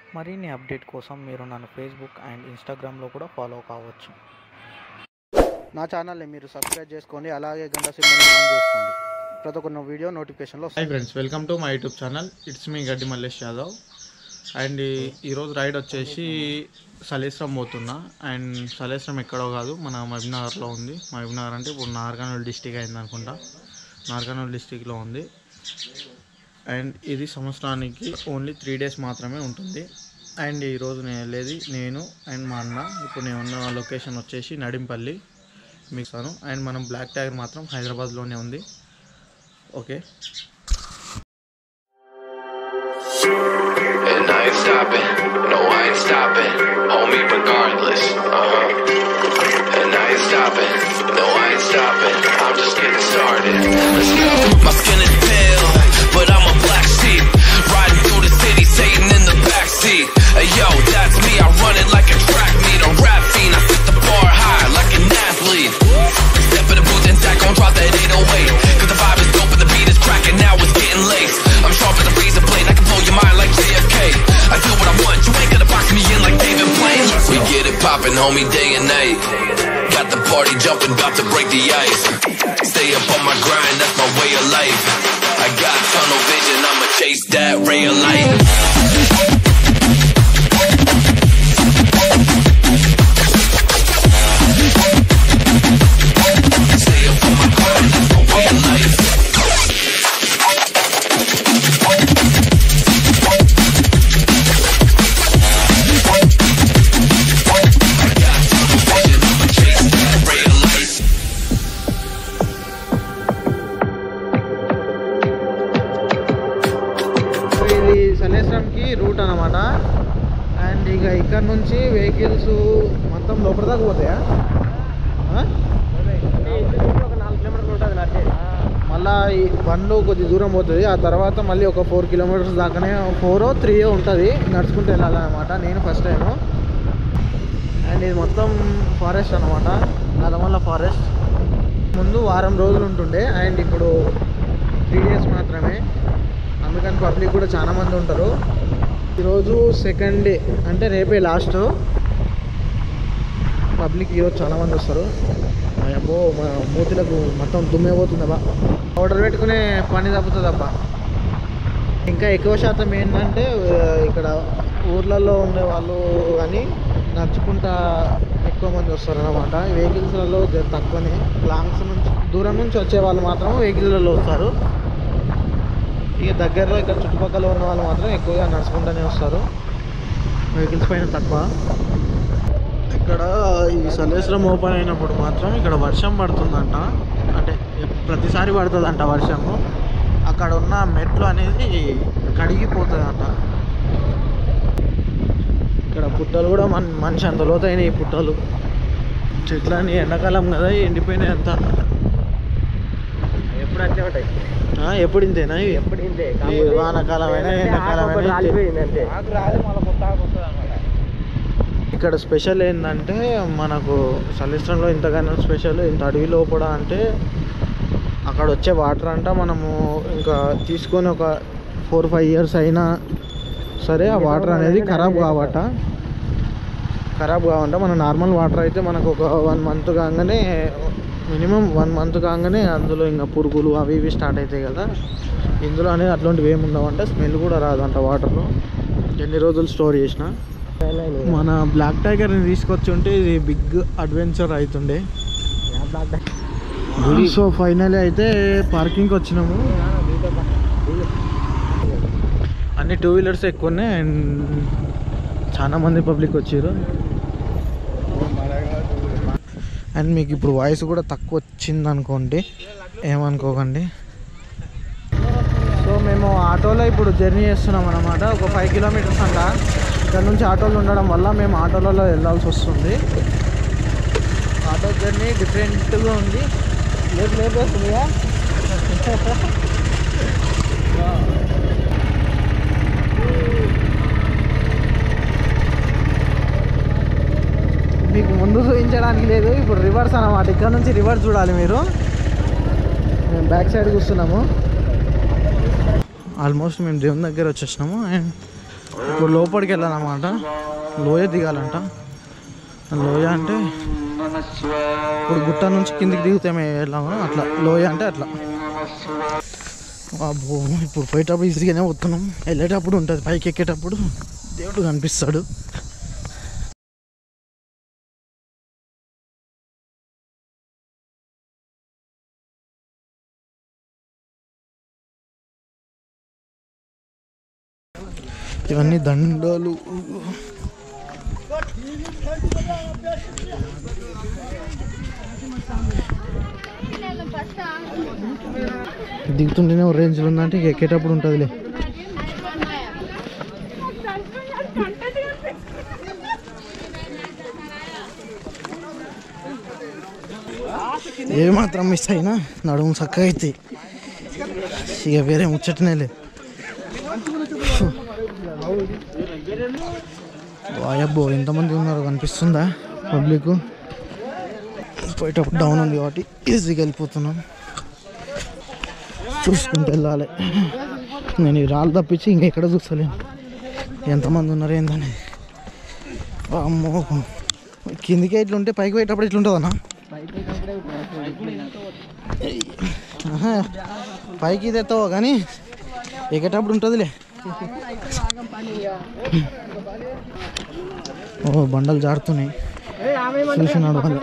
మరిన్ని అప్డేట్ కోసం మీరు నన్ను ఫేస్బుక్ అండ్ ఇన్స్టాగ్రామ్లో కూడా ఫాలో కావచ్చు నా ఛానల్ని మీరు సబ్స్క్రైబ్ చేసుకోండి అలాగే గంట సింబల్ ఆన్ చేసుకోండి ప్రతి ఒక్క వీడియో నోటిఫికేషన్లో hi friends welcome to my YouTube channel it's me Gaddi Mallesh Yadav and ఈ- ఈరోజు రైడ్ వచ్చేసి సలేశ్వరం పోతున్నా అండ్ సలేశ్వరం ఎక్కడో కాదు మన మహబూబ్నగర్లో ఉంది మహబూబ్నగర్ అంటే ఇప్పుడు నార్కర్నూలు డిస్టిక్ అయింది అనుకుంటా నార్కర్నూలు డిస్టిక్లో ఉంది అండ్ ఇది సంవత్సరానికి ఓన్లీ త్రీ డేస్ మాత్రమే ఉంటుంది అండ్ ఈరోజు నేను వెళ్ళేది నేను అండ్ మా అన్న ఇప్పుడు నేను ఉన్న లొకేషన్ వచ్చేసి నడింపల్లి మీకు అండ్ మనం బ్లాక్ టైగర్ మాత్రం హైదరాబాద్లోనే ఉంది okay And I ain't stopping, no, I ain't stopping, homie, regardless. Uh huh. And I ain't stopping, no, I ain't stopping, I'm just getting started. Let's go. My skin is pale, but I'm a black sheep. Riding through the city, Satan in the backseat. Hey yo, that's me, I run it like a track meet, a rap fiend. I set the bar high like an athlete. Step in the booth and Zach gon' drop that 808. Cause the vibe is dope and the beat is cracking, now it's getting laced. I'm sharp as a razor blade, I can blow your mind like JFK. I do what I want, you ain't gonna box me in like David Blaine. We get it poppin', homie, day and night. Got the party jumping, about to break the ice. Stay up on my grind, that's my way of life. I got tunnel vision, I'ma chase that ray of light. Stay up on my grind, that's my way of life. I'ma chase that ray of light. So ఇది సలేశ్వరంకి route అనమాట and ఇక ఇక్కడ నుంచి vehicles మొత్తం లోపల దాకా పోతాయా ఆ? మళ్ళా ఈ బండ్లు కొద్ది దూరం పోతుంది ఆ తర్వాత మళ్ళీ ఒక ఫోర్ కిలోమీటర్స్ దాకానే ఫోర్ త్రీ ఉంటుంది నడుచుకుంటూ వెళ్ళాలన్నమాట నేను ఫస్ట్ టైము అండ్ ఇది మొత్తం ఫారెస్ట్ అనమాట నల్లమల్ల ఫారెస్ట్ ముందు వారం రోజులు ఉంటుండే అండ్ ఇప్పుడు త్రీ డేస్ మాత్రమే అందుకని పబ్లిక్ కూడా చాలా మంది ఉంటారు ఈరోజు సెకండ్ డే అంటే రేపే లాస్ట్ పబ్లిక్ ఈరోజు చాలా మంది వస్తారు మా అబ్బో మా మూతిలకు మొత్తం దుమ్మే పోతుందబ్బా ఆర్డర్ పెట్టుకునే పని తప్పుతుందబ్బా ఇంకా ఎక్కువ శాతం ఏంటంటే ఆ, ఇక్కడ ఊర్లలో ఉండే వాళ్ళు కానీ నడుచుకుంటా ఎక్కువ మంది వస్తారు అనమాట వెహికల్స్లలో జర తక్కువనే లాంగ్స్ నుంచి దూరం నుంచి వచ్చే వాళ్ళు మాత్రం వెహికల్లలో వస్తారు ఇక దగ్గరలో ఇక్కడ చుట్టుపక్కల ఉన్న వాళ్ళు మాత్రం ఎక్కువగా నడుచుకుంటూనే వస్తారు వెహికల్స్ పైన తక్కువ ఇక్కడ ఈ సలేశ్వరం ఓపెన్ అయినప్పుడు మాత్రం ఇక్కడ వర్షం పడుతుందంట అంటే ప్రతిసారి పడుతుందంట వర్షము అక్కడ ఉన్న మెట్లు అనేది కడిగిపోతుందంట ఇక్కడ పుట్టలు కూడా మన మనిషి అంత లోతైన ఈ పుట్టలు చెట్లని ఎండాకాలం కదా ఎండిపోయినాయి అంతా ఎప్పుడు అట్లే ఉంటాయి ఆ, ఎప్పుడు ఇంతేనా ఇవి? ఎప్పుడు ఇంతే ఈ వానాకాలమైనా ఎండాకాలమైనా ఇంతే. ఇక్కడ స్పెషల్ ఏంటంటే మనకు సలేశ్వరంలో ఇంతగానో స్పెషల్ ఇంత అడవి లోపల అంటే అక్కడ వచ్చే వాటర్ అంట మనము ఇంకా తీసుకొని ఒక ఫోర్ ఫైవ్ ఇయర్స్ అయినా సరే ఆ వాటర్ అనేది ఖరాబ్ కావట ఖరాబ్ కావంట మన నార్మల్ వాటర్ అయితే మనకు ఒక వన్ మంత్ కాగానే మినిమం వన్ మంత్ కాగానే అందులో ఇంకా పురుగులు అవి ఇవి స్టార్ట్ అవుతాయి కదా ఇందులో అనేది అట్లాంటివి ఏమి ఉండవంట స్మెల్ కూడా రాదంట వాటర్లో ఎన్ని రోజులు స్టోర్ చేసిన మన బ్లాక్ టైగర్ని తీసుకొచ్చి ఉంటే ఇది బిగ్ అడ్వెంచర్ అవుతుండే సో ఫైనల్ అయితే పార్కింగ్కి వచ్చినాము అన్ని టూ వీలర్స్ ఎక్కువ ఉన్నాయి అండ్ చాలా మంది పబ్లిక్ వచ్చారు అండ్ మీకు ఇప్పుడు వాయిస్ కూడా తక్కువ వచ్చింది అనుకోండి ఏమనుకోకండి సో మేము ఆటోలో ఇప్పుడు జర్నీ చేస్తున్నాం అనమాట ఒక ఫైవ్ కిలోమీటర్స్ అంట ఇక్కడ నుంచి ఆటోలు ఉండడం వల్ల మేము ఆటోలలో వెళ్ళాల్సి వస్తుంది ఆటో జర్నీ డిఫరెంట్గా ఉంది లేదు లేపేస్తుందిగా మీకు ముందు చూపించడానికి లేదు ఇప్పుడు రివర్స్ అన్నమాట ఇక్కడ నుంచి రివర్స్ చూడాలి మీరు మేము బ్యాక్ సైడ్ కూర్చున్నాము ఆల్మోస్ట్ మేము దేవుని దగ్గర వచ్చేసినాము అండ్ ఇప్పుడు లోపలికి వెళ్ళాలన్నమాట లోయ దిగాలంట లోయ అంటే ఇప్పుడు గుట్ట నుంచి కిందికి దిగుతామే వెళ్ళాము అట్లా లోయ అంటే అట్లా అబ్బో ఇప్పుడు పోయేటప్పుడు ఈజీగానే వస్తున్నాం వెళ్ళేటప్పుడు ఉంటుంది పైకి ఎక్కేటప్పుడు దేవుడు కనిపిస్తాడు ఇవన్నీ దండలు దిగుతుంటేనే రేంజ్లో ఉందంటే ఇక ఎక్కేటప్పుడు ఉంటుందిలే ఏ మాత్రం మిస్ అయినా నడుము చక్కగా అవుతాయి ఇక వేరే ముచ్చటనే లేదు వాయబ్బో ఎంతమంది ఉన్నారో కనిపిస్తుందా పబ్లిక్ పోయేటప్పుడు డౌన్ ఉంది కాబట్టి ఈజీగా వెళ్ళిపోతున్నాం చూసుకుంటూ వెళ్ళాలి నేను ఈ రాళ్ళు తప్పించి ఇంకెక్కడ చూస్తలేను ఎంతమంది ఉన్నారు ఏందని అమ్మో కిందికి ఇట్లుంటే పైకి పోయేటప్పుడు ఇట్లుంటుందన్నా ఆహా, పైకి ఇది ఎత్తావు కానీ ఎక్కేటప్పుడు ఉంటుందిలే ఓ బండలు జారుతున్నాయి చూసి నడవాలి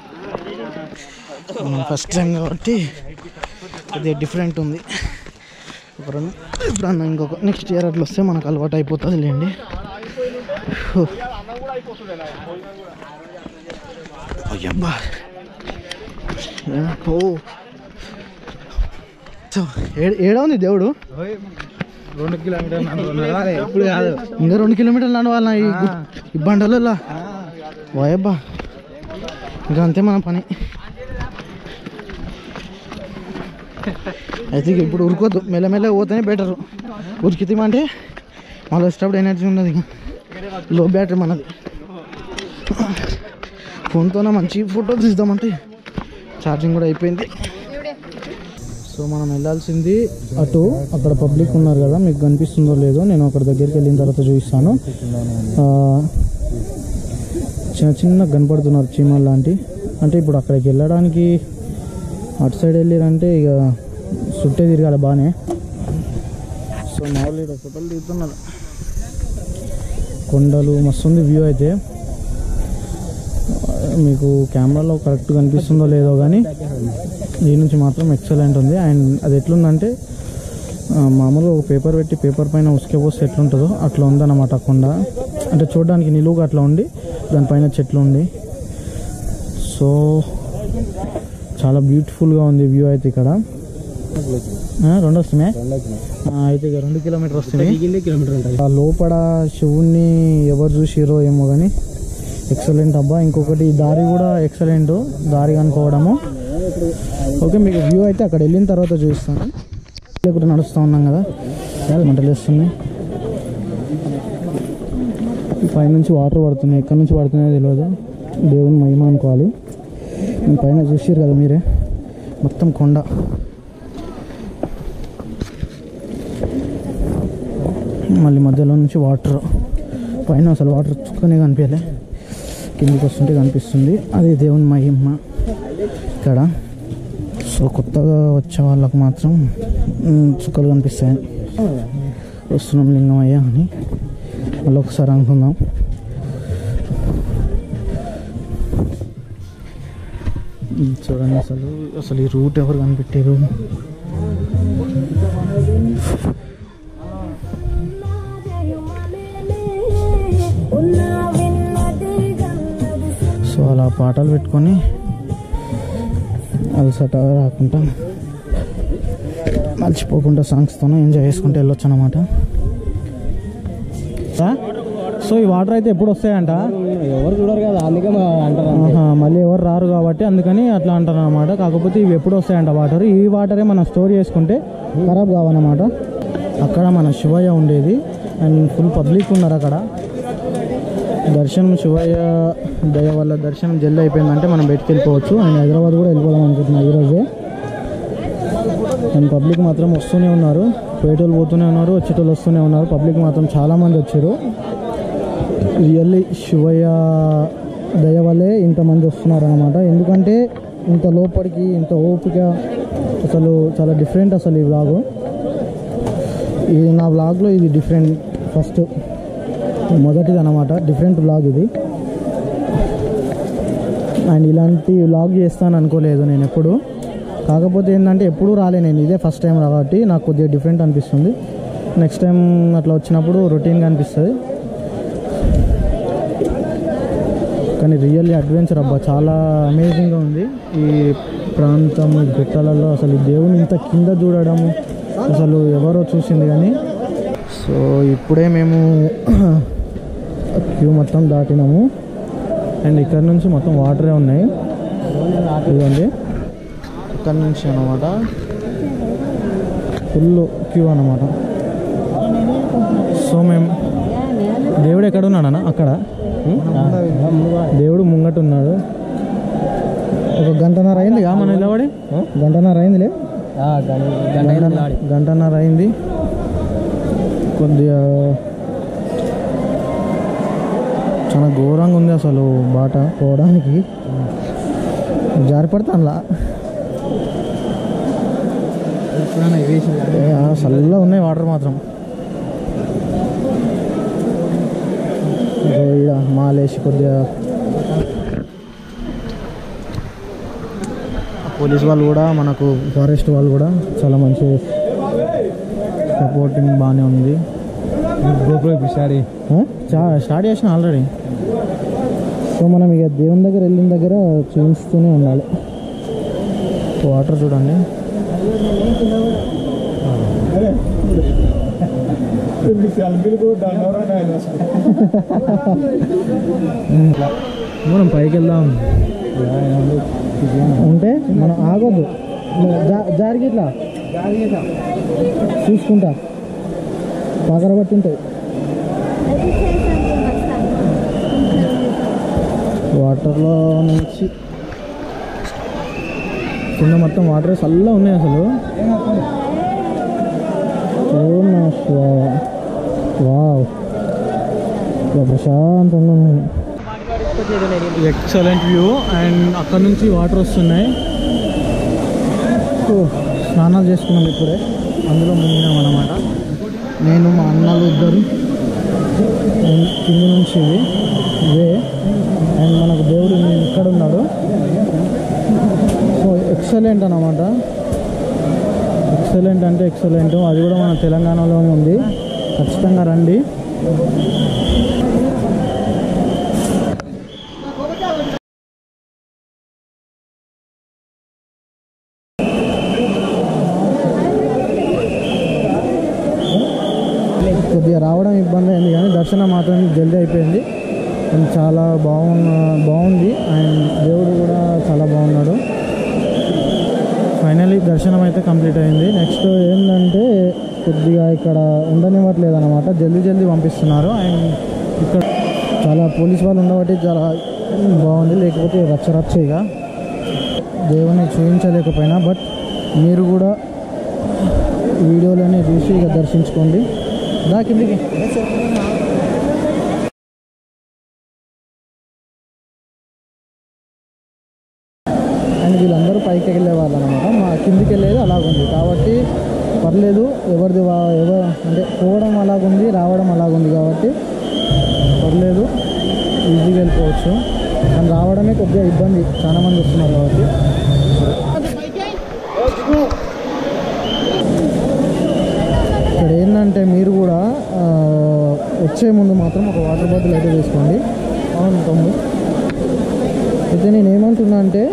ఫస్ట్ టైం కాబట్టి ఇది డిఫరెంట్ ఉంది ఒక రెండు ఎప్పుడన్నా ఇంకొక నెక్స్ట్ ఇయర్ అట్లా వస్తే మనకు అలవాటు అయిపోతుంది లేండి హో. అయ్యబ్బా ఏ, ఓ సో, ఏ- ఏడా ఉంది దేవుడు రెండు కిలోమీటర్లు ఎప్పుడు కాదు ఇంకా రెండు కిలోమీటర్లు నడవాలన్నా ఈ గు- ఈ బండలలో వాయబ్బా ఇంకా అంతే మన పని అయితే ఇక ఇప్పుడు ఉరుకోద్దు మెల్లమెల్ల పోతేనే బెటర్ ఉరికితేమంటే మళ్ళీ వచ్చేటప్పుడు ఎనర్జీ ఉన్నది ఇక లో బ్యాటరీ మనది ఫోన్తోనే మంచి ఫోటో తీద్దామంటే ఛార్జింగ్ కూడా అయిపోయింది సో మనం వెళ్ళాల్సింది అటు అక్కడ పబ్లిక్ ఉన్నారు కదా మీకు కనిపిస్తుందో లేదో నేను అక్కడ దగ్గరికి వెళ్ళిన తర్వాత చూపిస్తాను ఆ, చిన్న చిన్న కనపడుతున్నారు చీమలు లాంటి అంటే ఇప్పుడు అక్కడికి వెళ్ళడానికి అటు సైడ్ వెళ్ళారంటే ఇక చుట్టే తిరగాలి బాగానే సో మామూలు ఇక్కడ ఫోటోలు దిగుతున్నారు కొండలు మస్తు ఉంది వ్యూ అయితే మీకు కెమెరాలో కరెక్ట్ కనిపిస్తుందో లేదో కానీ దీని నుంచి మాత్రం ఎక్సలెంట్ ఉంది అండ్ అది ఎట్లుందంటే ఆ, మామూలుగా ఒక పేపర్ పెట్టి పేపర్ పైన ఉసుకే పోస్తే ఎట్లుంటుందో అట్లా ఉందన్నమాట ఆ కొండ అంటే చూడడానికి నిలువుగా అట్లా ఉండి దానిపైన చెట్లు ఉండి సో చాలా బ్యూటిఫుల్గా ఉంది వ్యూ అయితే ఇక్కడ ఆ, రెండు వస్తున్నాయి ఆ, అయితే ఇక రెండు కిలోమీటర్ వస్తున్నాయి కిలోమీటర్ ఉంటుంది ఆ లోపల శివుణ్ణి ఎవరు చూసిరో ఏమో కానీ ఎక్సలెంట్ అబ్బా ఇంకొకటి ఈ దారి కూడా ఎక్సలెంట్ దారి కనుక్కోవడము ఓకే మీకు వ్యూ అయితే అక్కడ వెళ్ళిన తర్వాత చూపిస్తాను లేకుండా నడుస్తూ ఉన్నాం కదా మంటలు వేస్తున్నాయి పైనుంచి వాటర్ పడుతున్నాయి ఎక్కడి నుంచి పడుతున్నాయో తెలియదు దేవుని మహిమ అనుకోవాలి ఈ పైన చూసారు కదా మీరే మొత్తం కొండ మళ్ళీ మధ్యలో నుంచి వాటర్ పైన అసలు వాటర్ చుక్కనే కనిపించలే కిందికి వస్తుంటే కనిపిస్తుంది అది దేవుని మహిమ ఇక్కడ సో కొత్తగా వచ్చే వాళ్ళకు మాత్రం మ్, చుక్కలు కనిపిస్తాయి వస్తున్నాం లింగమయ్య అని మళ్ళీ ఒకసారి అనుకుందాం మ్, చూడండి అసలు అసలు ఈ రూట్ ఎవరు కనిపెట్టారు సో అలా పాటలు పెట్టుకొని అలసట రాకుండా మర్చిపోకుండా సాంగ్స్తోనే ఎంజాయ్ చేసుకుంటూ వెళ్ళొచ్చు అనమాట సో ఈ వాటర్ అయితే ఎప్పుడు వస్తాయంట ఎవరు చూడరు కదా అందుకే అంటారు ఆహా, మళ్ళీ ఎవరు రారు కాబట్టి అందుకని అట్లా అంటారు అనమాట కాకపోతే ఇవి ఎప్పుడు వస్తాయంట వాటర్ ఈ వాటరే మనం స్టోర్ చేసుకుంటే ఖరాబ్ కావన్నమాట అక్కడ మన శివయ్య ఉండేది అండ్ ఫుల్ పబ్లిక్ ఉన్నారు అక్కడ దర్శనం శివయ్య దయ వల్ల దర్శనం జల్ది అయిపోయిందంటే మనం బయటికి వెళ్ళిపోవచ్చు అండ్ హైదరాబాద్ కూడా వెళ్ళిపోదాం అనుకుంటున్నా ఈరోజే అండ్ పబ్లిక్ మాత్రం వస్తూనే ఉన్నారు పోయేటోళ్ళు పోతూనే ఉన్నారు వచ్చేటోళ్ళు వస్తూనే ఉన్నారు పబ్లిక్ మాత్రం చాలామంది వచ్చారు రియల్లీ శివయ్య దయ వల్లే ఇంతమంది వస్తున్నారు అనమాట ఎందుకంటే ఇంత లోపలికి ఇంత ఓపిక అసలు చాలా డిఫరెంట్ అసలు ఈ వ్లాగు ఇది నా వ్లాగ్లో ఇది డిఫరెంట్ ఫస్ట్ మొదటిది అనమాట డిఫరెంట్ వ్లాగ్ ఇది అండ్ ఇలాంటి వ్లాగ్ చేస్తాను అనుకోలేదు నేను ఎప్పుడు కాకపోతే ఏంటంటే ఎప్పుడూ రాలే నేను ఇదే ఫస్ట్ టైం కాబట్టి నాకు కొద్దిగా డిఫరెంట్ అనిపిస్తుంది నెక్స్ట్ టైం అట్లా వచ్చినప్పుడు రొటీన్గా అనిపిస్తుంది కానీ రియల్లీ అడ్వెంచర్ అబ్బా చాలా అమేజింగ్గా ఉంది ఈ ప్రాంతం ఈ గుట్టలలో అసలు ఈ దేవుని ఇంత కింద చూడడం అసలు ఎవరో చూసింది కానీ సో ఇప్పుడే మేము క్యూ మొత్తం దాటినాము అండ్ ఇక్కడ నుంచి మొత్తం వాటరే ఉన్నాయి ఇదిగోండి ఇక్కడ నుంచి అనమాట ఫుల్ క్యూ అనమాట సో మేము దేవుడు ఎక్కడ ఉన్నాడన్నా అక్కడ దేవుడు ముంగట ఉన్నాడు ఒక గంటన్నర అయింది మన నిలబడి గంటన్నర అయిందిలే గంటన్నర- గంటన్నర అయింది కొద్దిగా చాలా ఘోరంగా ఉంది అసలు బాట పోవడానికి జారిపడతా అందులో ఏ, ఆ, చల్లగా ఉన్నాయి వాటర్ మాత్రం ఇగో ఈడ మాలేసి కొద్దిగా పోలీస్ వాళ్ళు కూడా మనకు ఫారెస్ట్ వాళ్ళు కూడా చాలా మంచి సపోర్టింగ్ బాగానే ఉంది ఆ? చా- స్టార్ట్ చేసిన ఆల్రెడీ సో మనం ఇక దేవుని దగ్గర వెళ్ళిన దగ్గర చూపిస్తూనే ఉండాలి వాటర్ చూడండి మనం పైకి వెళ్దాం ఉంటే మనం ఆగొద్దు జా- జారిగి ఇట్లా చూసుకుంటా పగర బట్టి ఉంటాయి వాటర్లో నుంచి కింద మొత్తం వాటర్ చల్లగా ఉన్నాయి అసలు ఓం నమః శివాయ. వావ్ ఇలా ప్రశాంతంగా ఉన్నాయి ఎక్సలెంట్ వ్యూ అండ్ అక్కడ నుంచి వాటర్ వస్తున్నాయి ఓ, స్నానాలు చేసుకున్నాం ఇప్పుడే అందులో మునిగినాం అన్నమాట నేను మా అన్నలు ఇద్దరు అండ్ కింద నుంచి ఇది ఇవే అండ్ మనకు దేవుడు ఇక్కడ ఉన్నాడు సో ఎక్సలెంట్ అన్నమాట ఎక్సలెంట్ అంటే ఎక్సలెంట్ అది కూడా మన తెలంగాణలోనే ఉంది ఖచ్చితంగా రండి కొద్దిగా రావడం ఇబ్బంది అయింది కానీ దర్శనం మాత్రం జల్దీ అయిపోయింది అండ్ చాలా బాగున్న బాగుంది అండ్ దేవుడు కూడా చాలా బాగున్నాడు ఫైనలీ దర్శనం అయితే కంప్లీట్ అయింది నెక్స్ట్ ఏంటంటే కొద్దిగా ఇక్కడ ఉండనివ్వట్లేదు అనమాట జల్దీ జల్దీ పంపిస్తున్నారు అండ్ ఇక్కడ చాలా పోలీస్ వాళ్ళు ఉండబట్టి చాలా బాగుంది లేకపోతే రచ్చ రచ్చ ఇక దేవుని చూపించలేకపోయినా బట్ మీరు కూడా వీడియోలోనే చూసి ఇక దర్శించుకోండి దా కిందికి అండ్ వీళ్ళందరూ పైకి వెళ్ళే వాళ్ళు అనమాట మా కిందికి వెళ్ళేది అలాగుంది కాబట్టి పర్లేదు ఎవరిది వా- ఎవరు అంటే పోవడం అలాగుంది రావడం అలాగుంది కాబట్టి పర్లేదు ఈజీగా వెళ్ళిపోవచ్చు కానీ రావడమే కొద్దిగా ఇబ్బంది చాలా మంది వస్తున్నారు కాబట్టి ఇక్కడ ఏంటంటే మీరు కూడా ఆ, వచ్చే ముందు మాత్రం ఒక వాటర్ బాటిల్ అయితే తీసుకోండి అవును తమ్ముడు అయితే నేను ఏమంటున్నా అంటే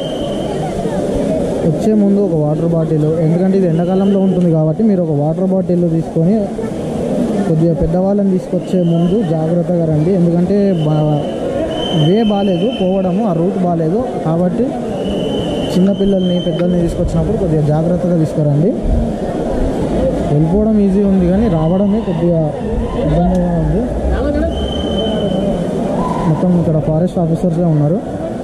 వచ్చే ముందు ఒక వాటర్ బాటిల్ ఎందుకంటే ఇది ఎండాకాలంలో ఉంటుంది కాబట్టి మీరు ఒక వాటర్ బాటిల్ తీసుకొని కొద్దిగా పెద్దవాళ్ళని తీసుకొచ్చే ముందు జాగ్రత్తగా రండి ఎందుకంటే బా వే బాగాలేదు పోవడము ఆ రూట్ బాగాలేదు కాబట్టి చిన్నపిల్లల్ని పెద్దల్ని తీసుకొచ్చినప్పుడు కొద్దిగా జాగ్రత్తగా తీసుకురండి వెళ్ళిపోవడం ఈజీ ఉంది కానీ రావడమే కొద్దిగా ఇబ్బందిగా ఉంది మొత్తం ఇక్కడ ఫారెస్ట్ ఆఫీసర్సే ఉన్నారు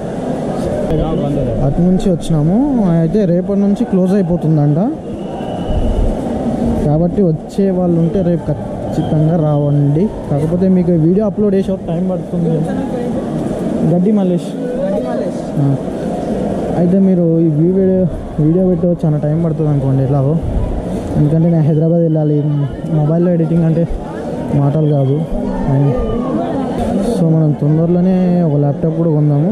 అటు నుంచి వచ్చినాము అయితే రేపటి నుంచి క్లోజ్ అయిపోతుందంట కాబట్టి కాబట్టి వచ్చే వాళ్ళు ఉంటే రేపు ఖచ్చితంగా రావండి కాకపోతే మీకు వీడియో అప్లోడ్ చేసే టైం పడుతుంది గడ్డి మల్లేష్ ఆ. అయితే మీరు ఈ వీడియో వీడియో పెట్టే చాలా టైం పడుతుంది అనుకోండి ఎలాగో ఎందుకంటే నేను హైదరాబాద్ వెళ్ళాలి మొబైల్లో ఎడిటింగ్ అంటే మాటలు కాదు అండ్ సో మనం తొందరలోనే ఒక ల్యాప్టాప్ కూడా కొందాము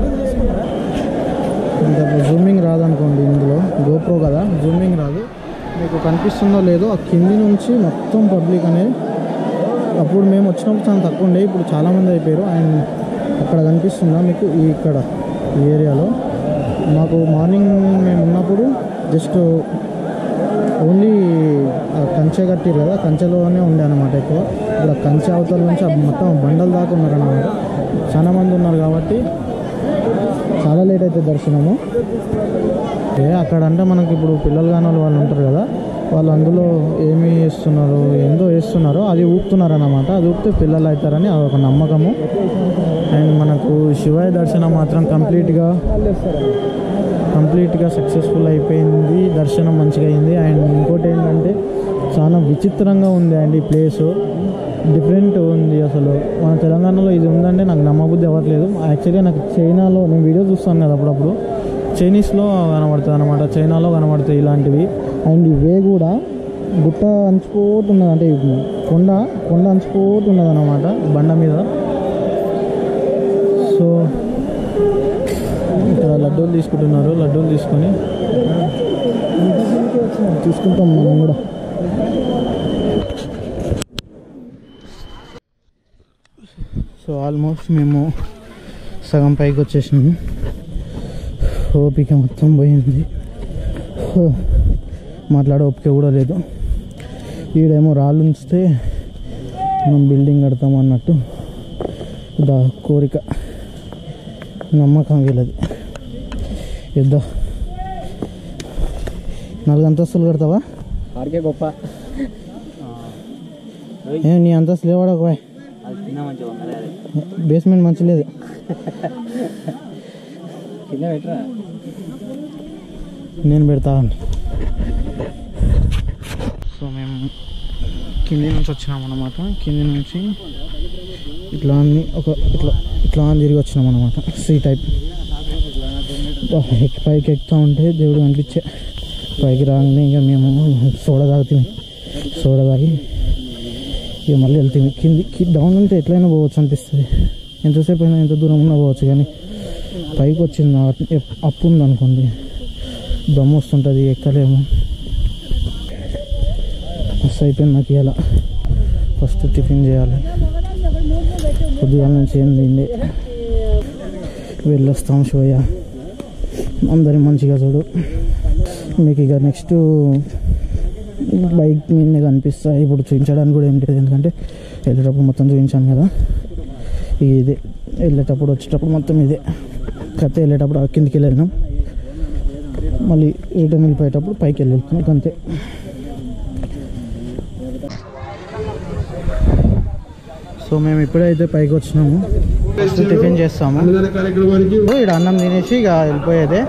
ఇంకా జూమింగ్ రాదనుకోండి ఇందులో గోప్రో కదా జూమింగ్ రాదు మీకు కనిపిస్తుందో లేదో ఆ కింది నుంచి మొత్తం పబ్లిక్ అనేది అప్పుడు మేము వచ్చినప్పుడు చాలా తక్కువ ఉండే ఇప్పుడు చాలామంది అయిపోయారు అండ్ అక్కడ కనిపిస్తుందా మీకు ఈ ఇక్కడ ఈ ఏరియాలో మాకు మార్నింగ్ మేము ఉన్నప్పుడు జస్ట్ ఓన్లీ ఆ కంచె కట్టిరు కదా కంచెలోనే ఉండే అనమాట ఎక్కువ ఇప్పుడు ఆ కంచె అవతల నుంచి ఆ మొత్తం బండల దాకా ఉన్నారన్నమాట చాలా మంది ఉన్నారు కాబట్టి చాలా లేట్ అవుతుంది దర్శనము ఏ అక్కడ అంటే మనకి ఇప్పుడు పిల్లలు కాని వాళ్ళు వాళ్ళు ఉంటారు కదా వాళ్ళు అందులో ఏమి వేస్తున్నారు ఏందో వేస్తున్నారో అది ఊపుతున్నారు అన్నమాట అది ఊపితే పిల్లలు అవుతారని అది ఒక నమ్మకము అండ్ మనకు శివయ్య దర్శనం మాత్రం కంప్లీట్గా కంప్లీట్గా సక్సెస్ఫుల్ అయిపోయింది దర్శనం మంచిగా అయింది అండ్ ఇంకోటి ఏంటంటే చాలా విచిత్రంగా ఉంది అండి ఈ ప్లేస్ డిఫరెంట్ ఉంది అసలు మన తెలంగాణలో ఇది ఉందంటే నాకు నమ్మబుద్ధి అవ్వట్లేదు యాక్చువల్గా నాకు చైనాలో నేను వీడియో చూస్తాను కదా అప్పుడప్పుడు చైనీస్లో కనబడుతుంది అనమాట చైనాలో కనబడతాయి ఇలాంటివి అండ్ ఇవే కూడా గుట్ట అంచుకోతున్నది అంటే కొండ కొండ అంచుకోతున్నది అనమాట బండ మీద సో ఇక్కడ లడ్డూలు తీసుకుంటున్నారు లడ్డూలు తీసుకొని తీసుకుంటాం మనం కూడా సో ఆల్మోస్ట్ మేము సగం పైకి వచ్చేసినాము ఓపిక మొత్తం పోయింది హో, మాట్లాడే ఓపిక కూడా లేదు ఈడేమో రాళ్ళు ఉంచితే మనం బిల్డింగ్ కడతాం అన్నట్టు దా కోరిక నమ్మకం వీళ్ళది యుద్ధ నాలుగు అంతస్తులు కడతావా వాడికే గొప్ప ఏ నీ అంతస్తు లేవాడా ఒక అది తిన్న మంచిగా అదే అదే బేస్మెంట్ మంచి లేదు కింద పెట్టరా నేను పెడతా సో మేము కింది నుంచి వచ్చినాం అన్నమాట కింది నుంచి ఇట్లా అన్ని ఒక ఇట్లా ఇట్లా అని తిరిగి వచ్చినాం అనమాట సీ టైప్ ఎక్కి పైకి ఎక్కుతా ఉంటే దేవుడు కనిపించే పైకి రాగానే ఇక మేము సోడా తాగుతాం సోడా తాగి ఇక మళ్ళీ వెళ్తాం కింది కి డౌన్ అంటే ఎట్లయినా పోవచ్చు అనిపిస్తుంది ఎంతసేపు అయినా ఎంత దూరం ఉన్నా పోవచ్చు కానీ పైకి వచ్చింది ఆ- ఎప్- అప్పు ఉంది అనుకోండి దమ్ము వస్తుంటుంది ఎక్కలేము మస్తు అయిపోయింది నాకు ఇలా ఫస్ట్ టిఫిన్ చేయాలి పొద్దుగాల నుంచి ఏం తిండి వెళ్ళొస్తాం షోయ అందరి మంచిగా చూడు మీకు ఇక నెక్స్ట్ బైక్ మీద కనిపిస్తాయి ఇప్పుడు చూపించడానికి కూడా ఏం లేదు ఎందుకంటే వెళ్ళేటప్పుడు మొత్తం చూపించాను కదా ఇదే వెళ్ళేటప్పుడు వచ్చేటప్పుడు మొత్తం ఇదే కథ వెళ్ళేటప్పుడు ఆ కిందికి వెళ్ళినాం మళ్ళీ రిటర్న్ వెళ్ళిపోయేటప్పుడు పైకి వెళ్ళి వెళ్తున్నాం అంతే సో మేము ఇప్పుడైతే పైకి వచ్చినాము ఫస్ట్ టిఫిన్ చేస్తాము ఓ, ఈడ అన్నం తినేసి ఇక వెళ్ళిపోయేదే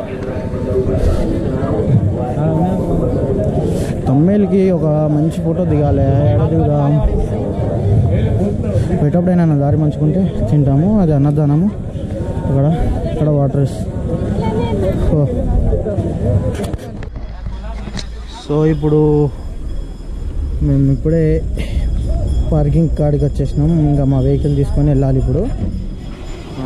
తమ్మేలకి ఒక మంచి ఫోటో దిగాలి ఎక్కడ దిగుదాం పోయేటప్పుడైనా దారి మంచుకుంటే తింటాము అది అన్నదానము ఇక్కడ ఇక్కడ వాటర్ ఓ. సో ఇప్పుడు మేము ఇప్పుడే పార్కింగ్ కాడికి వచ్చేసినాం ఇంకా మా వెహికల్ తీసుకొని వెళ్ళాలి ఇప్పుడు ఆ,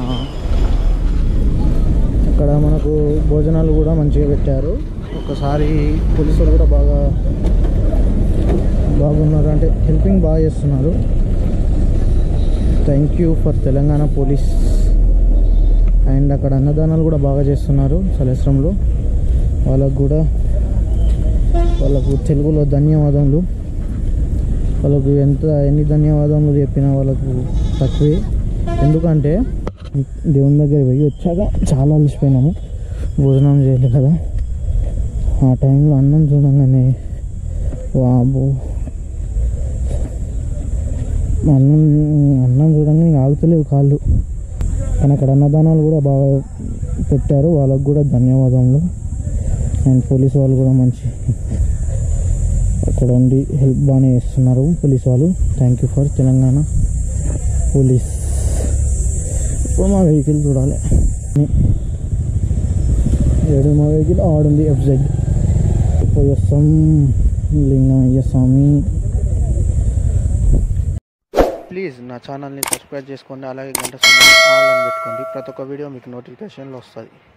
ఇక్కడ మనకు భోజనాలు కూడా మంచిగా పెట్టారు ఒకసారి పోలీసులు కూడా బాగా బాగున్నారు అంటే హెల్పింగ్ బాగా చేస్తున్నారు thank you for Telangana police and అక్కడ అన్నదానాలు కూడా బాగా చేస్తున్నారు సలేశ్రంలో వాళ్ళకు కూడా వాళ్ళకు తెలుగులో ధన్యవాదములు వాళ్ళకు ఎంత ఎన్ని ధన్యవాదములు చెప్పినా వాళ్ళకు తక్కువే ఎందుకంటే దేవుని దగ్గర పోయి వచ్చాక చాలా అలసిపోయినాము భోజనం చేయలేదు కదా ఆ టైంలో అన్నం చూడంగానే వాబు అన్నం అన్నం చూడంగానే ఇంకా ఆగుతలేవు కాళ్ళు కానీ అక్కడ అన్నదానాలు కూడా బాగా పెట్టారు వాళ్ళకు కూడా ధన్యవాదములు అండ్ పోలీసు వాళ్ళు కూడా మంచి అక్కడ ఉండి హెల్ప్ బాగానే చేస్తున్నారు పోలీస్ వాళ్ళు thank you for Telangana police ఇప్పుడు మా వెహికల్ చూడాలి ఏడు మా వెహికల్ ఆడుంది ఎఫ్జెడ్ పోయి వస్తాం లింగమయ్య స్వామి ప్లీజ్ నా ఛానల్ని సబ్స్క్రైబ్ చేసుకోండి అలాగే గంట సమయం ఆల్ అని పెట్టుకోండి ప్రతి ఒక్క వీడియో మీకు నోటిఫికేషన్లో వస్తుంది